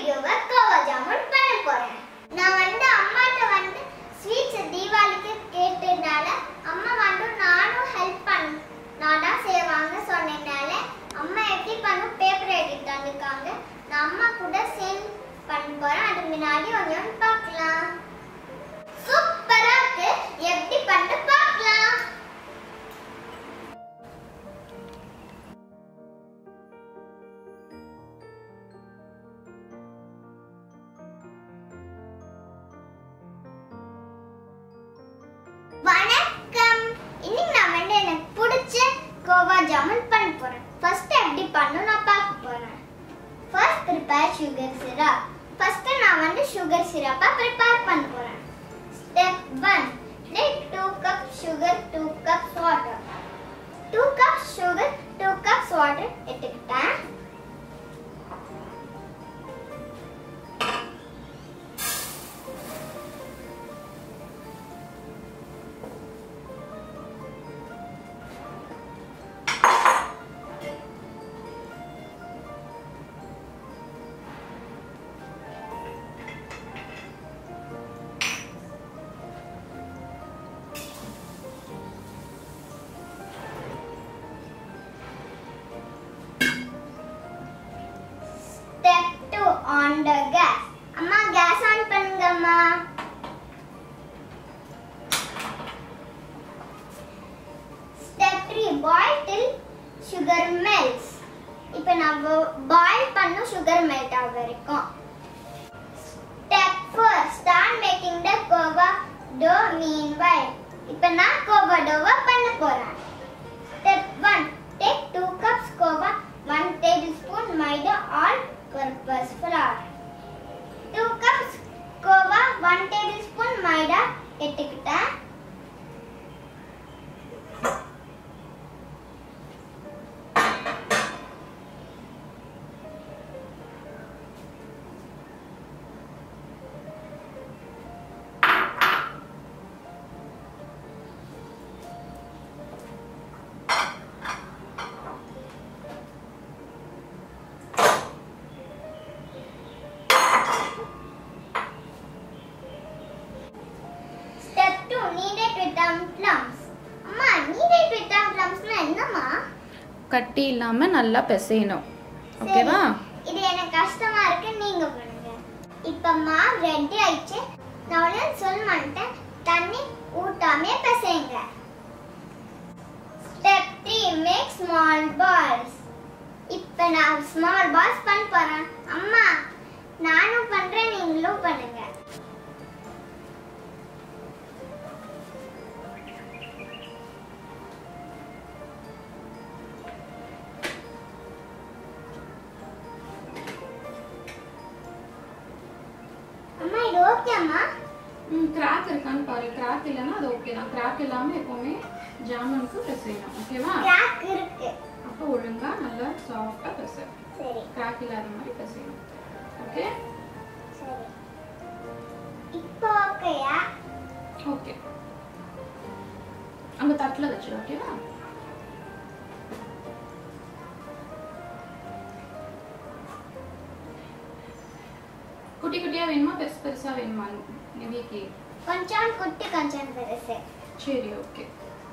வீடியோவை கோவா ஜாமுன் பண்ண போறேன் நான் வந்து அம்மாட்ட வந்து ஸ்வீட்ஸ் தீபாவளிக்கு கேட்டதுனால அம்மா வந்து நானும் ஹெல்ப் பண்ண நான் தான் செய்வாங்க சொன்னதுனால அம்மா எப்படி பண்ணும் பேப்பர் எடுத்து தந்துருக்காங்க நான் அம்மா கூட சேர்ந்து பண்ண போறேன் அது முன்னாடி கொஞ்சம் பார்க்கலாம் சூப்பரா இருக்கு எப்படி பண்ண பார்க்கலாம் வணக்கம் இன்னைக்கு நான் வந்து எனக்கு பிடிச்ச கோவா ஜாமுன் பண்ண போறேன் ஃபர்ஸ்ட் எப்படி பண்ணணும் நான் பார்க்க போறேன் first prepare sugar syrup first நான் வந்து சுகர் சிரப்பா ப்ரிப்பேர் பண்ண போறேன் step 1 take 2 cup sugar 2 cups water 2 cups sugar 2 cups water எடுத்துக்கிட்டேன் Step 2 on the gas. அம்மா கேஸ் ஆன் பண்ணுங்க அம்மா Step 3 boil till sugar melts. இப்போ நம்ம பாயில் பண்ண சுகர் மெல்ட் ஆக வரைக்கும் Step 4 start making the Goa dough meanwhile. இப்போ நான் கோவா டோவை பண்ண போறேன் Step 1 take 2 cups Goa 1 tablespoon maida all purpose flour 2 cups Goa 1 tablespoon maida எடுத்துக்கிட்டேன் Step 2 kneaded without lumps. அம்மா kneaded without lumpsனா என்னம்மா கட்டி இல்லாம நல்லா பிசையணும் ஓகேவா சரி, இது எனக்கு கஷ்டமா இருக்கு நீங்க பண்ணுங்க இப்ப மாவு ரெடி ஆயிடுச்சு நான் உடனே சொல்ல மாட்டேன் தண்ணி ஊத்தாமே பிசைங்க ஸ்டெப் 3 மேக் ஸ்மால் பால்ஸ் இப்ப நான் ஸ்மால் பால்ஸ் பண்ண போறேன் அம்மா நானும் பண்றேன் நீங்களும் பண்ணுங்க அம்மா இது ஓகே அம்மா ம் கிராக் இருக்கான்னு பாரு கிராக் இல்லைன்னா அது ஓகே தான் கிராக் இல்லாம எப்பவுமே ஜாமுனுக்கு பிசையணும் ஓகேவா கிராக் இருக்கு அப்போ ஒழுங்கா நல்லா சாஃப்டா பிசை சரி கிராக் இல்லாத மாதிரி பிசையணும் ஓகே சரி இப்போ ஓகேயா ஓகே அங்க தட்டுல வச்சிரு ஓகேவா குட்டி குட்டியா வேணுமா பெருசு பெருசா வேணுமா நிவிக்கு கொஞ்சம் குட்டி கொஞ்சம் பெருசு சரி ஓகே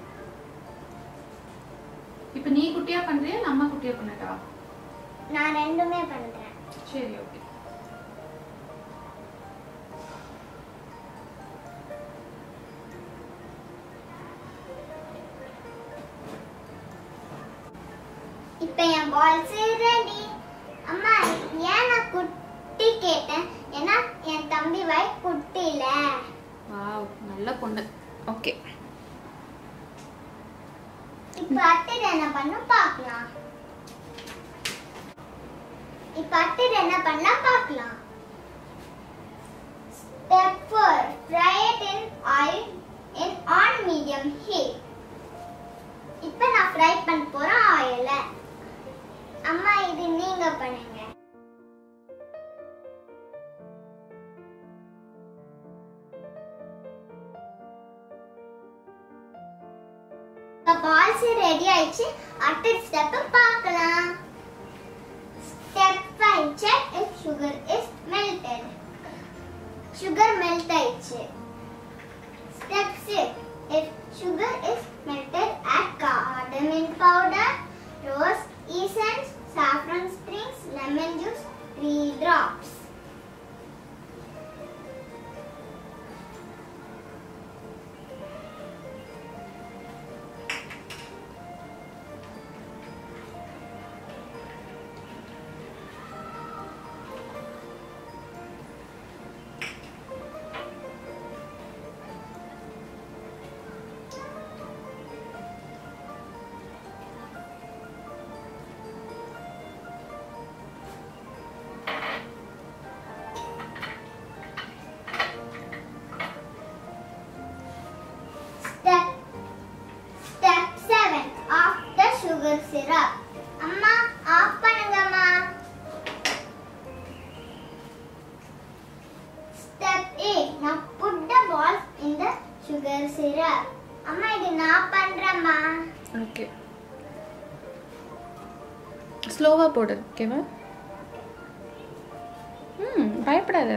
இப்போ நீ குட்டியா பண்றியா இல்ல அம்மா குட்டியா பண்ணட்டா நான் ரெண்டுமே பண்றேன் சரி ஓகே இப்போ என் பால்ஸ் ரெடி அம்மா ஏன் நான் குட்டி கேட்டேன் ஏன்னா என் தம்பி வாய் குட்டி இல்ல வாவ் நல்ல பொண்ணு ஓகே இப்போ அடுத்தது என்ன பண்ணும் பார்க்கலாம் இப்போ அடுத்தது என்ன பண்ணலாம் பார்க்கலாம் step 4 fry it in oil in on medium heat இப்போ நான் ஃப்ரை பண்ண போறேன் ஆயில்ல அம்மா இது நீங்க பண்ணுங்க பால்ஸ் ரெடி ஆயிடுச்சு அடுத்த ஸ்டெப் பார்க்கலாம் step 5 check if sugar is rose essence, saffron strings, lemon juice, 3 drops. Step Step 7 Off the sugar syrup. அம்மா ஆஃப் பண்ணுங்கம்மா Step 8 Now put the balls in the sugar syrup. அம்மா இது நான் பண்றேம்மா okay ஸ்லோவாக போடு ஓகேவா ம் பயப்படாத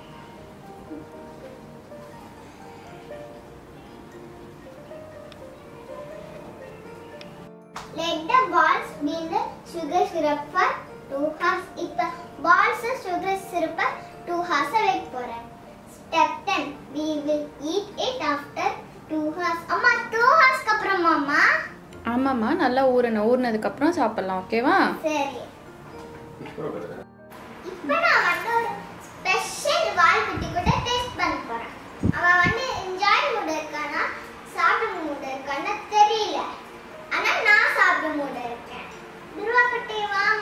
Let the balls be in the sugar syrup for 2 hours. இப்ப balls sugar syrup 2 hours வைக்க போறேன். Step 10 We will eat it after 2 hours. அம்மா 2 hours க்கு அப்புறமாம்மா ஆமாம்மா நல்லா ஊறணும் ஊறினதுக்கப்புறம் சாப்பிட்லாம் ஓகேவா சரி இப்போ நான் வந்து ஒரு ஸ்பெஷல் வால்குட்டி கூட டேஸ்ட் பண்ண போறேன் அவன் வந்து என்ஜாய் மூட் இருக்கானா சாப்பிட மூட் இருக்கானா தெரியல ஆனா நான் சாப்பிட மூட் இருக்கேன் துருவா குட்டி வாமா